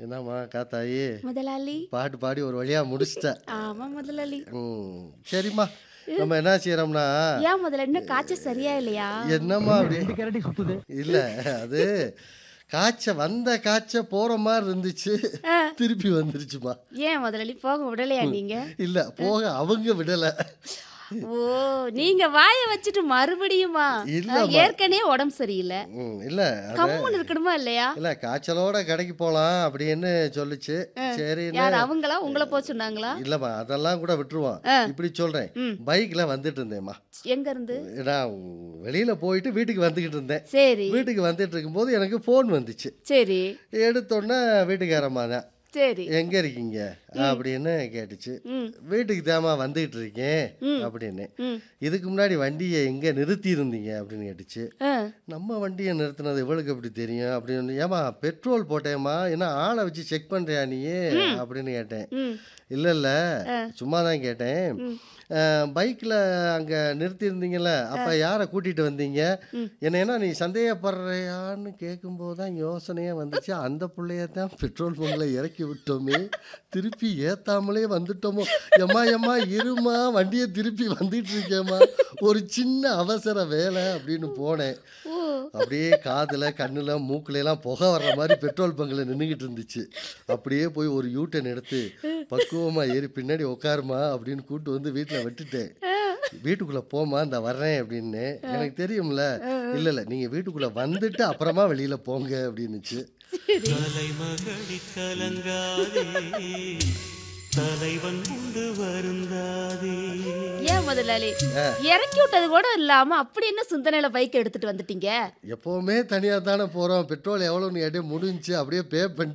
என்னம்மா காத்தாயி முதலாளி பாட்டு பாடி ஒரு வழியா முடிச்சிட்ட ஆமா முதலாளி ம் சரிம்மா நம்ம என்ன செய்யறோம்னா ஏன் முதல்ல இன்னும் காய்ச்சல் சரியா இல்லையா என்னம்மா அப்படி கேரட்டி சுத்துது இல்ல அது காய்ச்ச வந்த காய்ச்ச போற மாதிரி இருந்துச்சு ஆ. திருப்பி வந்துருச்சுமா ஏன் முதலாளி போக விடலையா நீங்க இல்ல போக அவங்க விடல ஓ நீங்க வாய வச்சுட்டு மறுபடியுமா இல்லம்மா. ஆ, ஏற்கனவே உடம்பு சரியில்லை ம், இல்ல அது கம்முன்னு இருக்கணுமா இல்லையா இல்ல காய்ச்சலோட கடைக்கு போலாம் அப்படின்னு சொல்லுச்சு சரின்னு யார் அவங்களா உங்களை போக சொன்னாங்களா இல்லம்மா அதெல்லாம் கூட விட்டுருவான் ஆ. இப்படி சொல்றேன் ம். பைக்ல வந்துட்டு இருந்தேம்மா எங்க இருந்து நான் வெளியில போயிட்டு வீட்டுக்கு வந்துகிட்டு இருந்தேன் சரி வீட்டுக்கு வந்துட்டு இருக்கும்போது எனக்கு ஃபோன் வந்துச்சு சரி எடுத்தோன்னே வீட்டுக்காரம்மா தான் சரி எங்க இருக்கீங்க அப்படின்னு கேட்டுச்சு ம் வீட்டுக்கு தாமா வந்துகிட்டு இருக்கேன் அப்படின்னு ம் இதுக்கு முன்னாடி வண்டியை எங்க நிறுத்தி இருந்தீங்க அப்படின்னு கேட்டுச்சு ஆ, நம்ம வண்டியை நிறுத்தினது இவளுக்கு எப்படி தெரியும் அப்படின்னு ஏமா பெட்ரோல் போட்டேம்மா என்ன ஆளை வச்சு செக் பண்றியா நீ அப்படின்னு கேட்டேன் ம் இல்ல இல்ல சும்மா தான் கேட்டேன் பைக்கில் அங்கே நிறுத்தியிருந்தீங்கல்ல அப்போ யாரை கூட்டிகிட்டு வந்தீங்க என்ன என்ன நீ சந்தேகப்படுறியான்னு கேட்கும்போது தான் யோசனையாக வந்துச்சு அந்த பிள்ளைய தான் பெட்ரோல் பங்கில் இறக்கி விட்டோமே திருப்பி ஏத்தாமலே வந்துட்டோமோ எம்மா எம்மா இருமா வண்டியை திருப்பி வந்துட்டு இருக்கேம்மா ஒரு சின்ன அவசர வேலை அப்படின்னு போனேன் ஓ அப்படியே காதில் கண்ணில் மூக்குல எல்லாம் புகை வர்ற மாதிரி பெட்ரோல் பங்கில் நின்றுக்கிட்டு இருந்துச்சு அப்படியே போய் ஒரு யூட்டன் எடுத்து பக்குவமாக ஏறி பின்னாடி உட்காருமா அப்படின்னு கூட்டு வந்து வீட்டில் விட்டுட்டேன் வீட்டுக்குள்ளே போமா இந்த வர்றேன் அப்படின்னு எனக்கு தெரியும்ல இல்லை இல்லை நீங்கள் வீட்டுக்குள்ளே வந்துட்டு அப்புறமா வெளியில் போங்க அப்படின்னுச்சு தலைமகளி கலங்காதே தலைவன் உண்டு வருந்தாதே ஏன் முதலாளி இறக்கி விட்டது கூட இல்லாம அப்படி என்ன சிந்தனையில பைக் எடுத்துட்டு வந்துட்டீங்க எப்போவுமே தனியாக தானே போகிறோம் பெட்ரோல் எவ்வளோன்னு கேட்டே முடிஞ்சுச்சு அப்படியே பே பண்ணிட்டு